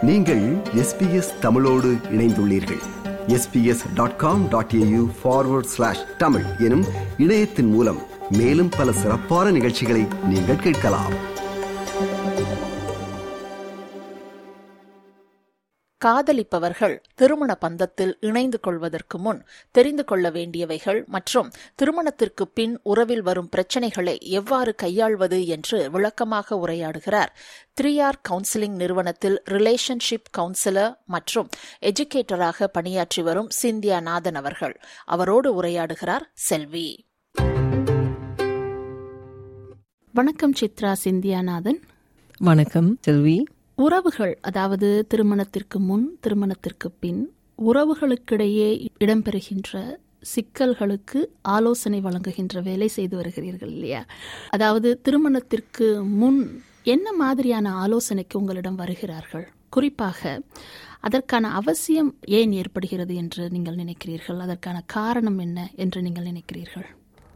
நீங்கள் எஸ்பிஎஸ் தமிழோடு இணைந்துள்ளீர்கள் SBS dot com dot AU forward slash Tamil எனும் இணையத்தின் மூலம் மேலும் பல சிறப்பான நிகழ்ச்சிகளை நீங்கள் கேட்கலாம் காதலிப்பவர்கள் திருமண பந்தத்தில் இணைந்து கொள்வதற்கு முன் தெரிந்து கொள்ள வேண்டியவைகள் மற்றும் திருமணத்திற்கு பின் உறவில் வரும் பிரச்சனைகளை எவ்வாறு கையாள்வது என்று விளக்கமாக உரையாடுகிறார் த்ரீ ஆர் கவுன்சிலிங் நிறுவனத்தில் ரிலேஷன்ஷிப் கவுன்சிலர் மற்றும் எஜுகேட்டராக பணியாற்றி வரும் சிந்தியா நாதன் அவர்கள் அவரோடு உரையாடுகிறார் செல்வி வணக்கம் சித்ரா சிந்தியாநாதன் வணக்கம் செல்வி உறவுகள் அதாவது திருமணத்திற்கு முன் திருமணத்திற்கு பின் உறவுகளுக்கிடையே இடம்பெறுகின்ற சிக்கல்களுக்கு ஆலோசனை வழங்குகின்ற வேலை செய்து வருகிறீர்கள் இல்லையா அதாவது திருமணத்திற்கு முன் என்ன மாதிரியான ஆலோசனைக்கு உங்களிடம் வருகிறார்கள் குறிப்பாக அதற்கான அவசியம் ஏன் ஏற்படுகிறது என்று நீங்கள் நினைக்கிறீர்கள் அதற்கான காரணம் என்ன என்று நீங்கள் நினைக்கிறீர்கள்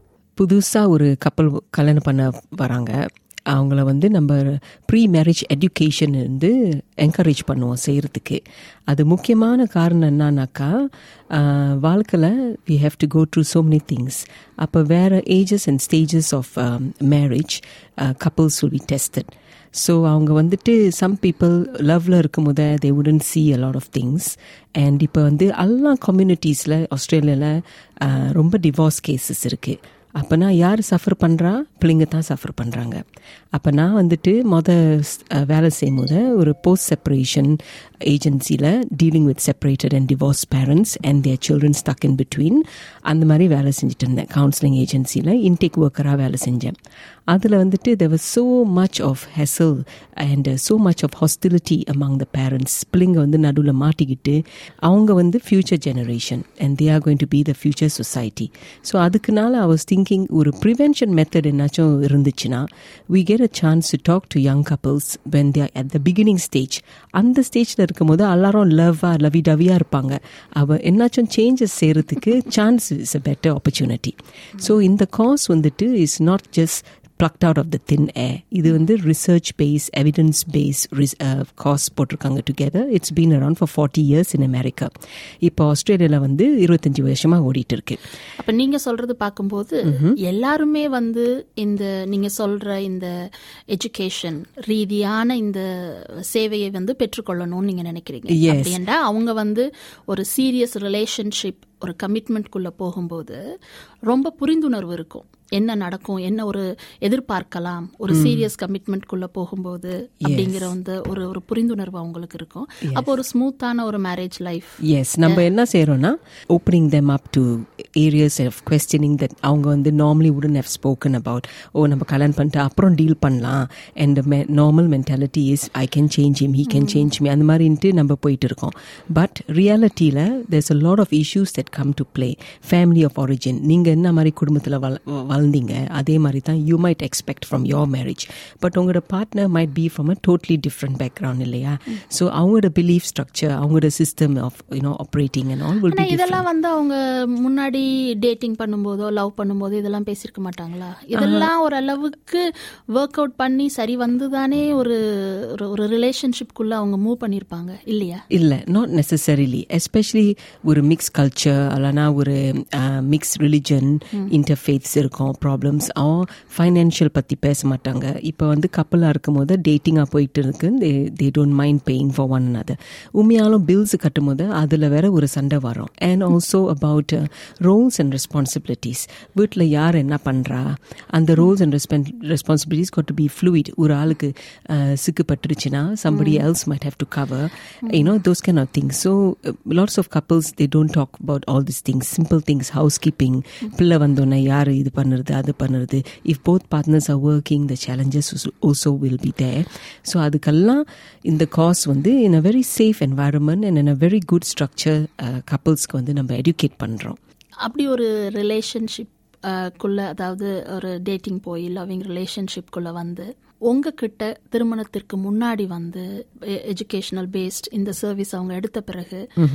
புதுசாக ஒரு கப்பல் கல்யாணம் பண்ண வராங்க அவங்கள வந்து நம்ம ப்ரீ மேரேஜ் எஜுகேஷன் வந்து என்கரேஜ் பண்ணுவோம் செய்கிறதுக்கு அது முக்கியமான காரணம் என்னன்னாக்கா வாழ்க்கையில் we have to go through so many things அப்போ வேறு ages and stages of marriage couples will be tested so அவங்க வந்துட்டு சம் பீப்புள் லவ்ல இருக்கும் போத தே உடன் see a lot of things and இப்போ வந்து எல்லா கம்யூனிட்டிஸில் ஆஸ்திரேலியாவில் ரொம்ப டிவோர்ஸ் கேசஸ் இருக்குது அப்போனா யார் சஃபர் பண்ணுறா பிள்ளைங்க தான் சஃபர் பண்ணுறாங்க அப்போ நான் வந்துட்டு மொதல் வேலை செய்யும் போது ஒரு போஸ்ட் செப்பரேஷன் ஏஜென்சியில் dealing with separated and divorce parents and their children stuck in between அந்த மாதிரி வேலை செஞ்சுட்டு இருந்தேன் கவுன்சிலிங் ஏஜென்சியில் இன்டேக் ஒர்க்கராக வேலை செஞ்சேன் அதில் வந்துட்டு there was so much of hassle and so much of hostility among the parents பிள்ளைங்க வந்து நடுவில் மாட்டிக்கிட்டு அவங்க வந்து future generation and they are going to be the future society so அதுக்குனால ஐ வாஸ் திங்கிங் ஒரு ப்ரிவென்ஷன் மெத்தட் என்னாச்சும் இருந்துச்சுன்னா we get a chance to talk to young couples when they at the beginning stage அந்த ஸ்டேஜில் இருக்கும்போது எல்லாரும் லவ்வாக லவி டவியாக இருப்பாங்க அவள் என்னாச்சும் சேஞ்சஸ் செய்கிறதுக்கு chance is a better opportunity so இந்த காஸ் வந்துட்டு is not just plucked out of the thin air. இது வந்து research base evidence base course போட்டிருக்காங்க together it's been around for forty years in America இப்போ ஆஸ்திரேலியாவில் வந்து இருபத்தஞ்சி வருஷமாக ஓடிட்டு இருக்கு அப்போ நீங்கள் சொல்றது பார்க்கும்போது எல்லாருமே வந்து இந்த நீங்கள் சொல்ற இந்த எஜுகேஷன் ரீதியான இந்த சேவையை வந்து பெற்றுக்கொள்ளணும்னு நீங்கள் நினைக்கிறீங்க அப்படின்னா அவங்க வந்து ஒரு சீரியஸ் ரிலேஷன்ஷிப் ஒரு கமிட்மெண்ட்குள்ளே போகும்போது ரொம்ப புரிந்துணர்வு இருக்கும் என்ன நடக்கும் என்ன ஒரு எதிர்பார்க்கலாம் ஒரு சீரியஸ் கமிட்மெண்ட்குள்ள போகும்போது அப்படிங்கிற வந்து ஒரு ஒரு புரிந்துணர்வு அவங்களுக்கு இருக்கும் அப்போ ஒரு ஸ்மூத்தான ஒரு மேரேஜ் லைஃப் எஸ் நம்ம என்ன செய்யறோம்னா opening them up to areas of questioning that அவங்க வந்து நார்மலி உடன் ஹவ் ஸ்போக்கன் அபவுட் ஓ நம்ம கல்யாணம் பண்ணிட்டு அப்புறம் டீல் பண்ணலாம் and normal mentality is I can change him he can change me அந்த மாதிரின்ட்டு நம்ம போயிட்டு இருக்கோம் பட் ரியாலிட்டியில் there's a lot of issues that come to play family of origin நீங்கள் என்ன மாதிரி குடும்பத்தில் வள வாழ்ந்தீங்க அதே மாதிரி தான் you might expect from your marriage but உங்களோட partner might be from a totally different background இல்லையா ஸோ அவங்களோட பிலீஃப் ஸ்ட்ரக்சர் அவங்களோட system of you know operating and all will இதெல்லாம் வந்து அவங்க முன்னாடி டேட்டிங் பண்ணும்போதோ லவ் பண்ணும்போதோ இதெல்லாம் பேசியிருக்க மாட்டாங்களா இதெல்லாம் ஒரு அளவுக்கு ஒர்க் அவுட் பண்ணி சரி வந்து தானே ஒரு ஒரு ரிலேஷன்ஷிப்குள்ள அவங்க மூவ் பண்ணியிருப்பாங்க இல்லையா இல்லை நாட் நெசசரிலி எஸ்பெஷலி ஒரு மிக்ஸ் கல்ச்சர் இல்லைனா ஒரு மிக்ஸ் ரிலிஜன் இன்டர்ஃபேத்ஸ் இருக்கும் ப்ராப்ளம்ஸ் அவன் ஃபைனான்ஷியல் பற்றி பேச மாட்டாங்க இப்போ வந்து கப்பலாக இருக்கும் போது டேட்டிங்காக போயிட்டு இருக்கு they they don't mind paying for one other உண்மையாலும் பில்ஸ் கட்டும் போது அதில் வேற ஒரு சண்டை வரும் and also about roles and responsibilities வீட்டில் யார் என்ன பண்ணுறா அந்த ரோல்ஸ் அண்ட் ரெஸ்பான் responsibilities got to be fluid ஒரு ஆளுக்கு சிக்கு பட்டுருச்சுன்னா somebody else might have to cover you know those kind of things so lots of couples they don't talk about all this things simple things house keeping பிள்ளை வந்தோன்னே யார் இது பண்ணுறது அது பண்ணுறது if both partners are working the challenges also will be there so அதுக்கெல்லாம் இந்த course வந்து in a very safe environment and in a very good structure கப்புள்ஸ்க்கு வந்து நம்ம எஜுகேட் பண்ணுறோம் அப்படி ஒரு ரிலேஷன்ஷிப் குள்ள அதாவது ஒரு டேட்டிங் போய் லவ்விங் ரிலேஷன்ஷிப்குள்ள வந்து உங்ககிட்ட திருமணத்திற்கு முன்னாடி வந்து எஜுகேஷனல் பேஸ்ட் இந்த சர்வீஸ் அவங்க எடுத்த பிறகு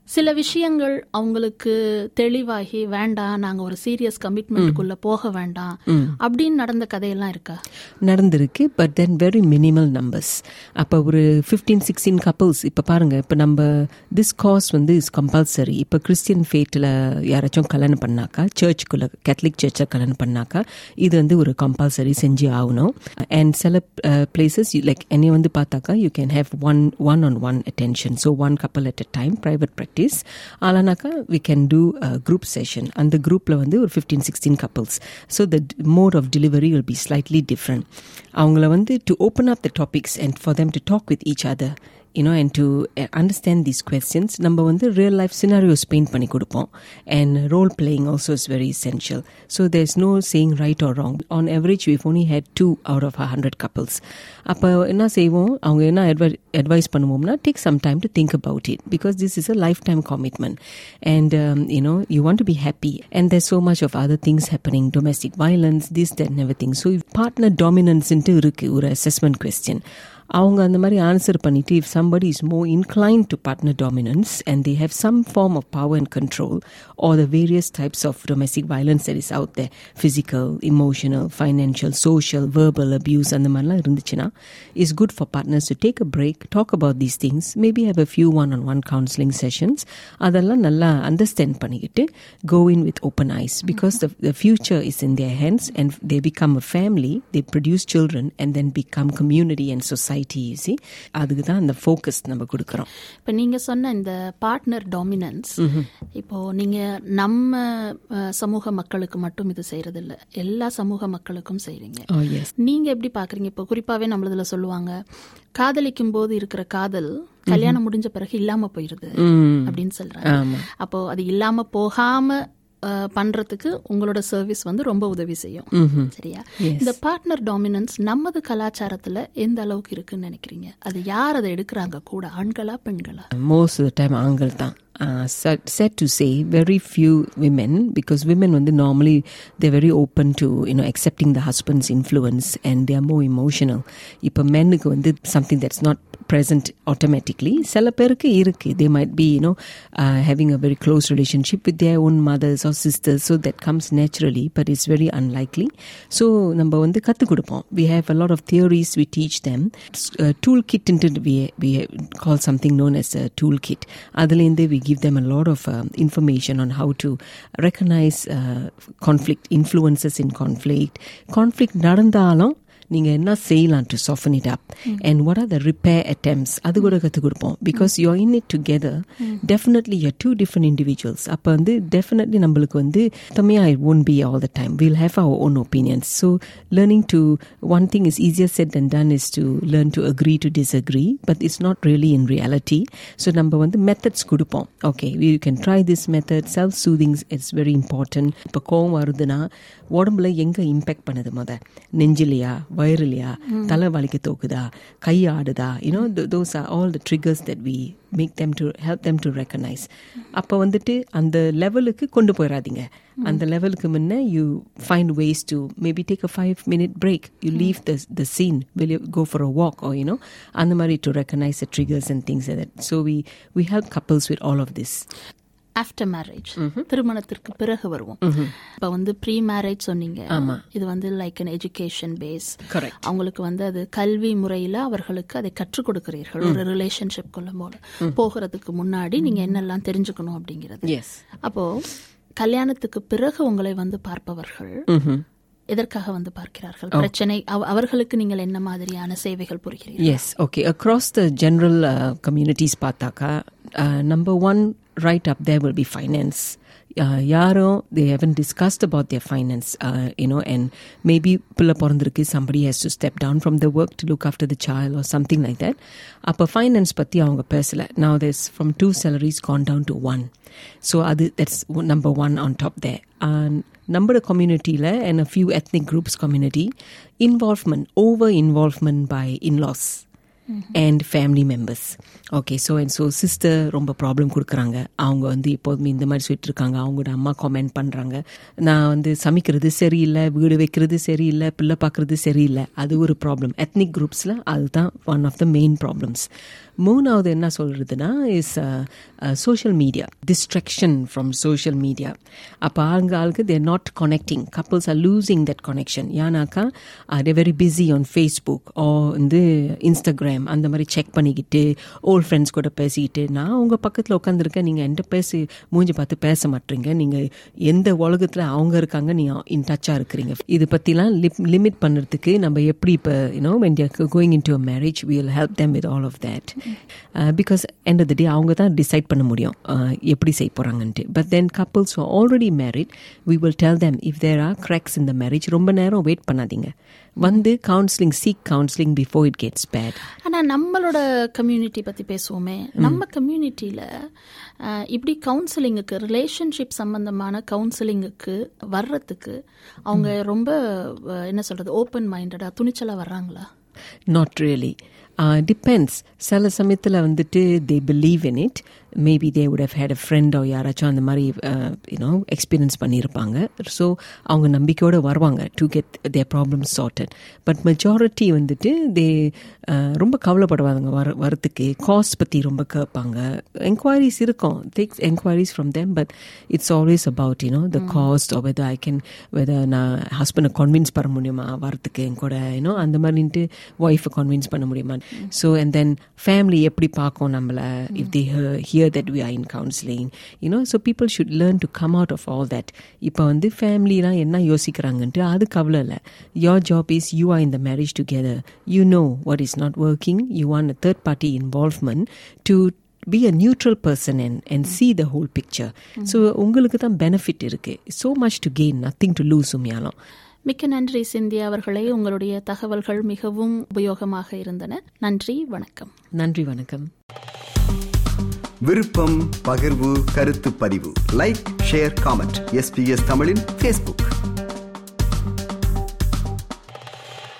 சில விஷயங்கள் அவங்களுக்கு தெளிவாகி வேண்டாம் நாங்க ஒரு சீரியஸ் கமிட்மெண்ட்டுக்குள்ள போக வேண்டாம் அப்படின்னு நடந்த கதையெல்லாம் இருக்கா நடந்திருக்கு but then very minimal numbers அப்போ ஒரு ஃபிஃப்டீன் சிக்ஸ்டீன் கப்பல்ஸ் இப்போ பாருங்க இப்போ நம்ம திஸ் காஸ் வந்து இஸ் கம்பல்சரி இப்போ கிறிஸ்டியன் ஃபேட்டில் யாராச்சும் கல்யாணம் பண்ணாக்கா சர்ச்சுக்குள்ள கேத்தலிக் சர்ச்சில் கல்யாணம் பண்ணாக்கா இது வந்து ஒரு கம்பல்சரி செஞ்சு ஆகணும் அண்ட் சில பிளேசஸ் லைக் என்னை வந்து பார்த்தாக்கா you can have one one on one attention so one couple at a time private practice ஆனாக்கா we can do group session அந்த குரூப்பில் வந்து ஒரு fifteen sixteen couples so the mode of delivery will be slightly different அவங்கள வந்து to open up the topics and for them to talk with each other you know and to uh, understand these questions நம்ம வந்து real life scenarios paint பண்ணி கொடுப்போம் and role playing also is very essential so there's no saying right or wrong on average we've only had two out of a hundred couples அப்போ என்ன செய்வோம் அவங்க என்ன advice பண்ணுவோம்னா take some time to think about it because this is a life time commitment and you know you want to be happy and there so much of other things happening domestic violence this that and everything so partner dominance இருக்கு ஒரு assessment question அவங்க அந்த மாதிரி answer பண்ணிட்டு if somebody is more incline to partner dominance and they have some form of power and control are the various types of domestic violence that is out the physical emotional financial social verbal abuse அந்த மாதிரிலாம் இருந்துச்சுன்னா is good for partners to take a break talk about these things maybe have a few one on one counselling sessions அதெல்லாம் நல்லா understand பண்ணிக்கிட்டு go in with open ice because the future is in their hands and they become a family they produce children and then become community and society easy அதுக்கு தான் அந்த focus நம்ம கொடுக்குறோம் இப்போ நீங்க சொன்ன இந்த பார்ட்னர் டாமினன்ஸ் இப்போ நீங்க நம்ம அஹ், சமூக மக்களுக்கு மட்டும் இது செய்யறது இல்ல எல்லா சமூக மக்களுக்கும் செய்றீங்க ஓ எஸ் நீங்க எப்படி பாக்குறீங்க இப்போ குறிப்பாவே நம்மளதுல சொல்லுவாங்க காதலிக்கும் போது இருக்கிற காதல் கல்யாணம் முடிஞ்ச பிறகு இல்லாம போயிருது அப்படின்னு சொல்றாங்க ஆமா அப்போ அது இல்லாம போகாம அஹ், பண்றதுக்கு உங்களோட சர்வீஸ் வந்து ரொம்ப உதவி செய்யும் சரியா இந்த பார்ட்னர் டாமினன்ஸ் நமது கலாச்சாரத்துல எந்த அளவுக்கு இருக்குன்னு நினைக்கிறீங்க அது யார் அதை எடுக்கிறாங்க கூட ஆண்களா பெண்களா most of the time ஆண்கள் தான் uh, sad, sad to say very few women because women வந்து normally they're very open to you know accepting the husband's influence and they are more emotional இப்போ மென்னுக்கு வந்து something that's not present automatically சில பேருக்கு இருக்கு they might be you know uh, having a very close relationship with their own mothers or sisters so that comes naturally but it's very unlikely so நம்ம வந்து கற்றுக் கொடுப்போம் we have a lot of theories we teach them uh, tool kit we, we call something known as a tool kit அதுலேருந்து we give them a lot of um, information on how to recognize uh, conflict influences in conflict conflict நடந்தாலும் நீங்க என்ன செய்யலாம் to soften it up and what are the repair attempts அது கூட கற்றுக் கொடுப்போம் because you're in it together definitely you're two different individuals அப்போ வந்து definitely நம்மளுக்கு வந்து தம்மையா it won't be all the time we'll have our own opinions so learning to one thing is easier said than done is to learn to agree to disagree but it's not really in reality so நம்ம வந்து methods கொடுப்போம் okay we can try this method self soothing is very important இப்போ கோவம் வருதுன்னா உடம்புல எங்க impact பண்ணுது முத நெஞ்சிலையா வயிறுலையா தலை வலிக்க தோக்குதா கை ஆடுதா you know those are all the triggers that we make them to help them to recognise அப்போ வந்துட்டு அந்த லெவலுக்கு கொண்டு போயிடாதீங்க அந்த லெவலுக்கு முன்ன you find ways to maybe take a five minute break you leave the the scene will you go for a walk or you know அந்த மாதிரி to recognise the triggers and things that so we we help couples with all of this after marriage திருமணத்திற்கு பிறகு வருவோம் இப்ப வந்து pre marriage சொன்னீங்க இது வந்து like an education base Correct. அவங்களுக்கு வந்து அது கல்வி முறையில அவர்களுக்கு அதை கற்றுக் கொடுக்கிறீர்கள் ஒரு ரிலேஷன்ஷிப் கொள்ளும் போல போகிறதுக்கு முன்னாடி நீங்க என்னெல்லாம் தெரிஞ்சுக்கணும் அப்படிங்கிறது எஸ் அப்போ கல்யாணத்துக்கு பிறகு உங்களை வந்து பார்ப்பவர்கள் எதற்காக வந்து பார்க்கிறார்கள் பிரச்சனை அவ- அவர்களுக்கு நீங்கள் என்ன மாதிரியான சேவைகள் புரிகிறீர்கள் Yes, okay. Across the general uh, communities பார்த்தா uh, number one right up there will be finance. Uh, யாரும் they haven't discussed about their finance, uh, you know, and maybe பிள்ளை பிறந்திருக்கு somebody has to step down from the work to look after the child or something like that. அப்போ finance பத்தி அவங்க பேசல. Now there's from two salaries gone down to one. So அது that's number one on top there. And number communityல and a few ethnic groups community involvement over involvement by in-laws and family members okay so and so sister ரொம்ப problem கொடுக்குறாங்க அவங்க வந்து எப்போதுமே இந்த மாதிரி சொல்லிட்டு இருக்காங்க அவங்களோட அம்மா கமெண்ட் பண்ணுறாங்க நான் வந்து சமைக்கிறது சரியில்லை வீடு வைக்கிறது சரியில்லை பிள்ளை பார்க்குறது சரியில்லை அது ஒரு ப்ராப்ளம் எத்னிக் குரூப்ஸில் அதுதான் one of the main problems மூணாவது என்ன சொல்றதுன்னா is social media distraction from social media அப்போ ஆளுங்க ஆளுக்கு they're not connecting couples are losing that connection ஏன்னாக்கா they very busy on Facebook or வந்து இன்ஸ்டாகிராம் அந்த மாதிரி செக் பண்ணிக்கிட்டு ஓல்ட் ஃப்ரெண்ட்ஸ் கூட பேசிக்கிட்டு நான் உங்கள் பக்கத்தில் உட்காந்துருக்கேன் நீங்கள் என்கிட்ட பேசி மூஞ்சி பார்த்து பேச மாட்டீங்க நீங்கள் எந்த உலகத்தில் அவங்க இருக்காங்க நீங்கள் இன் டச்சாக இருக்கிறீங்க இது பற்றிலாம் லிமிட் பண்ணுறதுக்கு நம்ம எப்படி இப்போ you know when going in to a marriage will help them with all of that because end of the day அவங்க தான் டிசைட் பண்ண முடியும் uh, எப்படி செய்ய போகிறாங்கன்ட்டு but then couples already married we will tell them if there are cracks இந்த marriage ரொம்ப நேரம் வெயிட் பண்ணாதீங்க வந்து counselling seek counselling before it gets bad ஆனால் நம்மளோட கம்யூனிட்டி பற்றி பேசுவோமே நம்ம கம்யூனிட்டியில் இப்படி கவுன்சிலிங்குக்கு ரிலேஷன்ஷிப் சம்பந்தமான கவுன்சிலிங்குக்கு வர்றதுக்கு அவங்க ரொம்ப அஹ், என்ன சொல்கிறது ஓப்பன் மைண்டடாக துணிச்சலாக வர்றாங்களா நாட் ரியலி டிபெண்ட்ஸ் சில சமயத்தில் வந்துட்டு they believe in it maybe they would have had a ஃப்ரெண்டோ யாராச்சும் அந்த மாதிரி யூனோ எக்ஸ்பீரியன்ஸ் பண்ணியிருப்பாங்க ஸோ அவங்க நம்பிக்கையோடு வருவாங்க to get their problem sorted but majority வந்துட்டு தே ரொம்ப கவலைப்படுவாங்க வர வரத்துக்கு காஸ்ட் பற்றி ரொம்ப கேட்பாங்க என்கொயரிஸ் இருக்கும் takes enquiries from them but it's always about you know the cost whether I can whether நான் ஹஸ்பண்டை கன்வின்ஸ் பண்ண முடியுமா வரத்துக்கு என் கூட யூனோ அந்த மாதிரின்ட்டு ஒய்ஃபை கன்வின்ஸ் பண்ண முடியுமா ஸோ அண்ட் தென் ஃபேமிலி எப்படி பார்க்கும் நம்மளை if they hear that we are in counselling you know so people should learn to come out of all that இப்போ வந்து ஃபேமிலிலாம் என்ன யோசிக்கிறாங்கன்ட்டு அது கவலை இல்லை your job is you are in the marriage together you know what is not working you want a third party involvement to be a neutral person and and see the whole picture so உங்களுக்கு தான் benefit இருக்கு so much to gain nothing to lose உண்மையாலும் மிக்க நன்றி சிந்தியா அவர்களே உங்களுடைய தகவல்கள் மிகவும் உபயோகமாக இருந்தன நன்றி வணக்கம் நன்றி வணக்கம் விருப்பம் பகிர்வு கருத்து பதிவு லைக் ஷேர் காமெண்ட் எஸ்பிஎஸ் தமிழின் ஃபேஸ்புக்